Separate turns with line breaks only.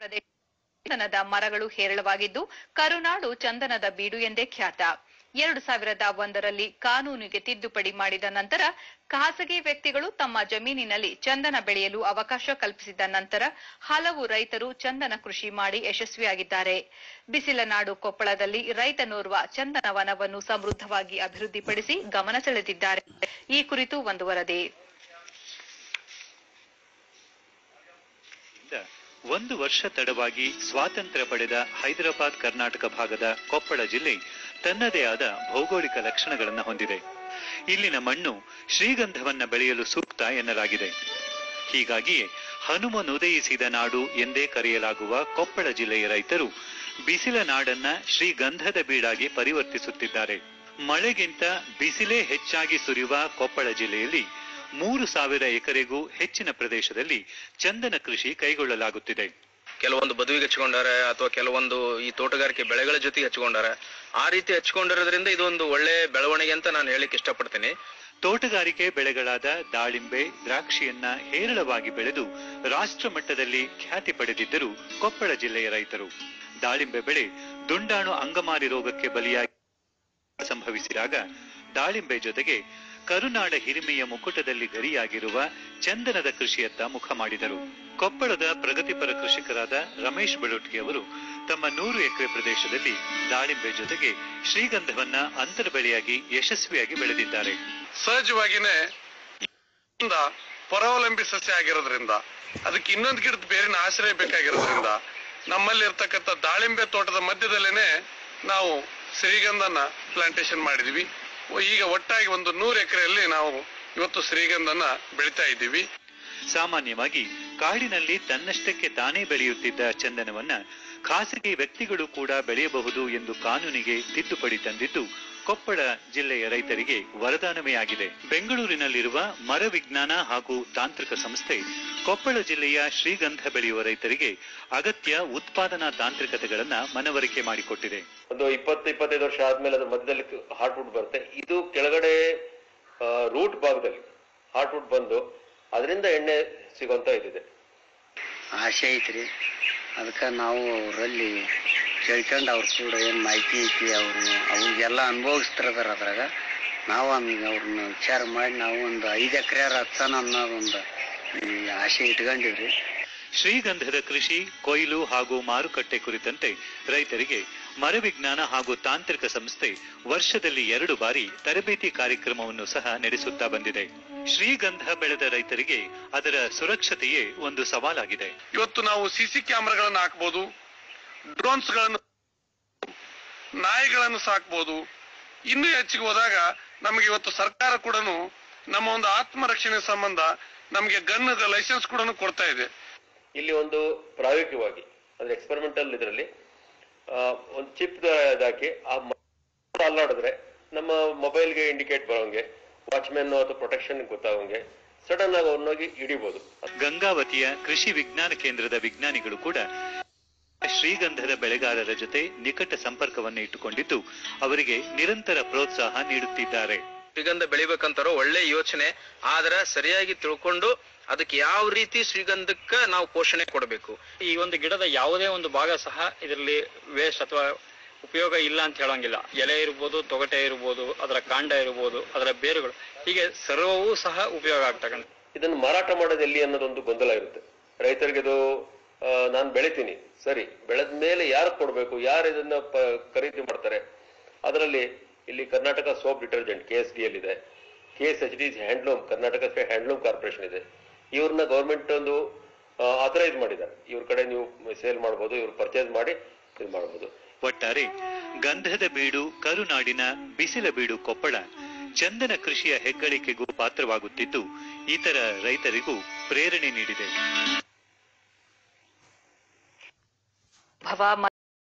ಚಂದನದ ಮರಗಳು ಹೇರಳವಾಗಿದ್ದು ಕರುನಾಡು ಚಂದನದ ಬೀಡು ಎಂದೇ ಖ್ಯಾತ ಎರಡು ಸಾವಿರದ ಒಂದರಲ್ಲಿ ಕಾನೂನಿಗೆ ತಿದ್ದುಪಡಿ ಮಾಡಿದ ನಂತರ ಖಾಸಗಿ ವ್ಯಕ್ತಿಗಳು ತಮ್ಮ ಜಮೀನಿನಲ್ಲಿ ಚಂದನ ಬೆಳೆಯಲು ಅವಕಾಶ ಕಲ್ಪಿಸಿದ ನಂತರ ಹಲವು ರೈತರು ಚಂದನ ಕೃಷಿ ಮಾಡಿ ಯಶಸ್ವಿಯಾಗಿದ್ದಾರೆ ಬಿಸಿಲನಾಡು ಕೊಪ್ಪಳದಲ್ಲಿ ರೈತನೋರ್ವ ಚಂದನ ವನವನ್ನು ಸಮೃದ್ಧವಾಗಿ ಅಭಿವೃದ್ಧಿಪಡಿಸಿ ಗಮನ ಸೆಳೆದಿದ್ದಾರೆ ಈ ಕುರಿತು ಒಂದು ವರದಿ
ಇಂದ ಒಂದು ವರ್ಷ ತಡವಾಗಿ ಸ್ವಾತಂತ್ರ್ಯ ಪಡೆದ ಹೈದರಾಬಾದ್ ಕರ್ನಾಟಕ ಭಾಗದ ಕೊಪ್ಪಳ ಜಿಲ್ಲೆ ತನ್ನದೇ ಆದ ಭೌಗೋಳಿಕ ಲಕ್ಷಣಗಳನ್ನು ಹೊಂದಿದೆ ಇಲ್ಲಿನ ಮಣ್ಣು ಶ್ರೀಗಂಧವನ್ನ ಬೆಳೆಯಲು ಸೂಕ್ತ ಎನ್ನಲಾಗಿದೆ ಹೀಗಾಗಿಯೇ ಹನುಮನುದಯಿಸಿದ ನಾಡು ಎಂದೇ ಕರೆಯಲಾಗುವ ಕೊಪ್ಪಳ ಜಿಲ್ಲೆಯ ರೈತರು ಬಿಸಿಲ ನಾಡನ್ನ ಶ್ರೀಗಂಧದ ಬೀಡಾಗಿ ಪರಿವರ್ತಿಸುತ್ತಿದ್ದಾರೆ ಮಳೆಗಿಂತ ಬಿಸಿಲೇ ಹೆಚ್ಚಾಗಿ ಸುರಿಯುವ ಕೊಪ್ಪಳ ಜಿಲ್ಲೆಯಲ್ಲಿ ಮೂರು ಸಾವಿರ ಎಕರೆಗೂ ಹೆಚ್ಚಿನ ಪ್ರದೇಶದಲ್ಲಿ ಚಂದನ ಕೃಷಿ ಕೈಗೊಳ್ಳಲಾಗುತ್ತಿದೆ
ಕೆಲವೊಂದು ಬದುವಿಗೆ ಹಚ್ಕೊಂಡಾರೆ ಅಥವಾ ಕೆಲವೊಂದು ಈ ತೋಟಗಾರಿಕೆ ಬೆಳೆಗಳ ಜೊತೆಗೆ ಹಚ್ಕೊಂಡಾರೆ ಆ ರೀತಿ ಹಚ್ಕೊಂಡಿರೋದ್ರಿಂದ ಇದೊಂದು ಒಳ್ಳೆ ಬೆಳವಣಿಗೆ ಅಂತ ನಾನು ಹೇಳಿಕ್ ಇಷ್ಟಪಡ್ತೀನಿ
ತೋಟಗಾರಿಕೆ ಬೆಳೆಗಳಾದ ದಾಳಿಂಬೆ ದ್ರಾಕ್ಷಿಯನ್ನ ಹೇರಳವಾಗಿ ಬೆಳೆದು ರಾಷ್ಟ್ರ ಮಟ್ಟದಲ್ಲಿ ಖ್ಯಾತಿ ಪಡೆದಿದ್ದರು ಕೊಪ್ಪಳ ಜಿಲ್ಲೆಯ ರೈತರು ದಾಳಿಂಬೆ ಬೆಳೆ ದುಂಡಾಣು ಅಂಗಮಾರಿ ರೋಗಕ್ಕೆ ಬಲಿಯಾಗಿ ಸಂಭವಿಸಿದಾಗ ದಾಳಿಂಬೆ ಜೊತೆಗೆ ಕರುನಾಡ ಹಿರಿಮೆಯ ಮುಕುಟದಲ್ಲಿ ಗರಿಯಾಗಿರುವ ಚಂದನದ ಕೃಷಿಯತ್ತ ಮುಖ ಮಾಡಿದರು ಕೊಪ್ಪಳದ ಪ್ರಗತಿಪರ ಕೃಷಿಕರಾದ ರಮೇಶ್ ಬೆಳೋಟ್ಗಿ ಅವರು ತಮ್ಮ ನೂರು ಎಕರೆ ಪ್ರದೇಶದಲ್ಲಿ ದಾಳಿಂಬೆ ಜೊತೆಗೆ ಶ್ರೀಗಂಧವನ್ನ ಅಂತರ ಬೆಳೆಯಾಗಿ ಯಶಸ್ವಿಯಾಗಿ ಬೆಳೆದಿದ್ದಾರೆ
ಸಹಜವಾಗಿನೇ ಇಂದ ಪರಾವಲಂಬಿ ಸಸ್ಯ ಆಗಿರೋದ್ರಿಂದ ಅದಕ್ಕೆ ಇನ್ನೊಂದು ಗಿಡದ ಬೇರಿನ ಆಶ್ರಯ ಬೇಕಾಗಿರೋದ್ರಿಂದ ನಮ್ಮಲ್ಲಿ ಇರ್ತಕ್ಕಂಥ ದಾಳಿಂಬೆ ತೋಟದ ಮಧ್ಯದಲ್ಲೇನೆ ನಾವು ಶ್ರೀಗಂಧನ ಪ್ಲಾಂಟೇಶನ್ ಮಾಡಿದ್ವಿ ಈಗ ಒಟ್ಟಾಗಿ ಒಂದು ನೂರು ಎಕರೆಯಲ್ಲಿ ನಾವು ಇವತ್ತು ಶ್ರೀಗಂಧನ ಬೆಳಿತಾ ಇದ್ದೀವಿ
ಸಾಮಾನ್ಯವಾಗಿ ಕಾಡಿನಲ್ಲಿ ತನ್ನಷ್ಟಕ್ಕೆ ತಾನೇ ಬೆಳೆಯುತ್ತಿದ್ದ ಚಂದನವನ್ನ ಖಾಸಗಿ ವ್ಯಕ್ತಿಗಳು ಕೂಡ ಬೆಳೆಯಬಹುದು ಎಂದು ಕಾನೂನಿಗೆ ತಿದ್ದುಪಡಿ ತಂದಿದ್ದು ಕೊಪ್ಪಳ ಜಿಲ್ಲೆಯ ರೈತರಿಗೆ ವರದಾನವೇ ಆಗಿದೆ ಬೆಂಗಳೂರಿನಲ್ಲಿರುವ ಮರ ವಿಜ್ಞಾನ ಹಾಗೂ ತಾಂತ್ರಿಕ ಸಂಸ್ಥೆ ಕೊಪ್ಪಳ ಜಿಲ್ಲೆಯ ಶ್ರೀಗಂಧ ಬೆಳೆಯುವ ರೈತರಿಗೆ ಅಗತ್ಯ ಉತ್ಪಾದನಾ ತಾಂತ್ರಿಕತೆಗಳನ್ನ ಮನವರಿಕೆ ಮಾಡಿಕೊಟ್ಟಿದೆ
ಒಂದು ಇಪ್ಪತ್ತು ಇಪ್ಪತ್ತೈದು ವರ್ಷ ಆದ್ಮೇಲೆ ಅದ್ರ ಮಧ್ಯದಲ್ಲಿ ಹಾರ್ಟ್ವುಡ್ ಬರುತ್ತೆ ಇದು ಕೆಳಗಡೆ ರೂಟ್ ಭಾಗದಲ್ಲಿ ಹಾರ್ಟ್ವುಡ್ ಬಂದು ಅದರಿಂದ ಎಣ್ಣೆ ಸಿಗುವಂತ ಇದಿದೆ
ಆಸೆ ಐತ್ರಿ ಅದಕ್ಕೆ ನಾವು ಅವರಲ್ಲಿ ಕೇಳ್ಕೊಂಡು ಅವ್ರ ಕೂಡ ಏನು ಮಾಹಿತಿ ಐತಿ ಅವರು ಅವ್ರಿಗೆಲ್ಲ ಅನುಭವಿಸ್ತಿರದಾರ ಅದ್ರಾಗ ನಾವು ಹಂಗೆ ಅವ್ರನ್ನ ವಿಚಾರ ಮಾಡಿ ನಾವು ಒಂದು ಐದು ಎಕರೆ ಹಚ್ಚನ ಅನ್ನೋದೊಂದು ಈ ಆಸೆ ಇಟ್ಕೊಂಡಿವ್ರಿ
ಶ್ರೀಗಂಧದ ಕೃಷಿ ಕೊಯ್ಲು ಹಾಗೂ ಮಾರುಕಟ್ಟೆ ಕುರಿತಂತೆ ರೈತರಿಗೆ ಮರವಿಜ್ಞಾನ ಹಾಗೂ ತಾಂತ್ರಿಕ ಸಂಸ್ಥೆ ವರ್ಷದಲ್ಲಿ ಎರಡು ಬಾರಿ ತರಬೇತಿ ಕಾರ್ಯಕ್ರಮವನ್ನು ಸಹ ನಡೆಸುತ್ತಾ ಬಂದಿದೆ ಶ್ರೀಗಂಧ ಬೆಳೆದ ರೈತರಿಗೆ ಅದರ ಸುರಕ್ಷತೆಯೇ ಒಂದು ಸವಾಲಾಗಿದೆ
ಇವತ್ತು ನಾವು ಸಿ ಸಿ ಕ್ಯಾಮ್ರಾಗಳನ್ನು ಹಾಕ್ಬೋದು ಡ್ರೋನ್ಸ್ ಗಳನ್ನು ನಾಯಿಗಳನ್ನು ಸಾಕ್ಬೋದು ಇನ್ನೂ ಹೆಚ್ಚಿಗೆ ಹೋದಾಗ ನಮಗೆ ಇವತ್ತು ಸರ್ಕಾರ ಕೂಡ ನಮ್ಮ ಒಂದು ಆತ್ಮರಕ್ಷಣೆ ಸಂಬಂಧ ನಮಗೆ ಗನ್ ಲೈಸೆನ್ಸ್ ಕೂಡ ಕೊಡ್ತಾ ಇದೆ
ಇಲ್ಲಿ ಒಂದು ಪ್ರಾಯೋಗಿಕವಾಗಿ ಅಂದ್ರೆ ಎಕ್ಸ್ಪೆರಿಮೆಂಟಲ್ ಇದರಲ್ಲಿ ಒಂದು ಚಿಪ್ ಹಾಕಿ ಆ ಅಲ್ಲಾಡಿದ್ರೆ ನಮ್ಮ ಮೊಬೈಲ್ಗೆ ಇಂಡಿಕೇಟ್ ಬರೋಂಗೆ ವಾಚ್ಮೆನ್ ಅಥವಾ ಪ್ರೊಟೆಕ್ಷನ್ ಗೊತ್ತಾಗೋಂಗೆ ಸಡನ್ ಆಗಿ ಅವ್ರನ್ನೋಗಿ ಹಿಡಿಬಹುದು
ಗಂಗಾವತಿಯ ಕೃಷಿ ವಿಜ್ಞಾನ ಕೇಂದ್ರದ ವಿಜ್ಞಾನಿಗಳು ಕೂಡ ಶ್ರೀಗಂಧದ ಬೆಳೆಗಾರರ ಜೊತೆ ನಿಕಟ ಸಂಪರ್ಕವನ್ನು ಇಟ್ಟುಕೊಂಡಿದ್ದು ಅವರಿಗೆ ನಿರಂತರ ಪ್ರೋತ್ಸಾಹ ನೀಡುತ್ತಿದ್ದಾರೆ
ಶ್ರೀಗಂಧ ಬೆಳಿಬೇಕಂತಾರೋ ಒಳ್ಳೆ ಯೋಚನೆ ಆದ್ರೆ ಸರಿಯಾಗಿ ತಿಳ್ಕೊಂಡು ಅದಕ್ಕೆ ಯಾವ ರೀತಿ ಶ್ರೀಗಂಧಕ್ಕ ನಾವು ಪೋಷಣೆ ಕೊಡಬೇಕು
ಈ ಒಂದು ಗಿಡದ ಯಾವುದೇ ಒಂದು ಭಾಗ ಸಹ ಇದರಲ್ಲಿ ವೇಸ್ಟ್ ಅಥವಾ ಉಪಯೋಗ ಇಲ್ಲ ಅಂತ ಹೇಳೋಂಗಿಲ್ಲ ಎಲೆ ಇರ್ಬೋದು ತೊಗಟೆ ಇರ್ಬೋದು ಅದರ ಕಾಂಡ ಇರ್ಬೋದು ಅದರ ಬೇರುಗಳು ಹೀಗೆ ಸರ್ವವೂ ಸಹ ಉಪಯೋಗ ಆಗ್ತಕ್ಕಂಥ
ಇದನ್ನು ಮಾರಾಟ ಮಾಡೋದು ಎಲ್ಲಿ ಅನ್ನೋದೊಂದು ಗೊಂದಲ ಇರುತ್ತೆ ರೈತರಿಗೆ ಇದು ನಾನು ಬೆಳಿತೀನಿ ಸರಿ ಬೆಳೆದ ಮೇಲೆ ಯಾರು ಕೊಡಬೇಕು ಯಾರು ಇದನ್ನ ಪ- ಖರೀದಿ ಮಾಡ್ತಾರೆ ಅದರಲ್ಲಿ ಇಲ್ಲಿ Karnataka soap detergent K S D L ಇದೆ K S H D handloom Karnataka handloom corporation ಇದೆ ಇವ್ರನ್ನ ಗೌರ್ಮೆಂಟ್ ಒಂದು ಆಥರೈಸ್ ಮಾಡಿದ್ದಾರೆ ಇವ್ರ ಕಡೆ ನೀವು ಸೇಲ್ ಮಾಡ್ಬೋದು ಇವ್ರು ಪರ್ಚೇಸ್ ಮಾಡಿ ಇದು ಮಾಡ್ಬೋದು
ಒಟ್ಟಾರೆ ಗಂಧದ ಬೀಡು ಕರುನಾಡಿನ ಬಿಸಿಲ ಬೀಡು ಕೊಪ್ಪಳ ಚಂದನ ಕೃಷಿಯ ಹೆಗ್ಗಳಿಕೆಗೂ ಪಾತ್ರವಾಗುತ್ತಿದ್ದು ಇತರ ರೈತರಿಗೂ ಪ್ರೇರಣೆ ನೀಡಿದೆ
ಭವ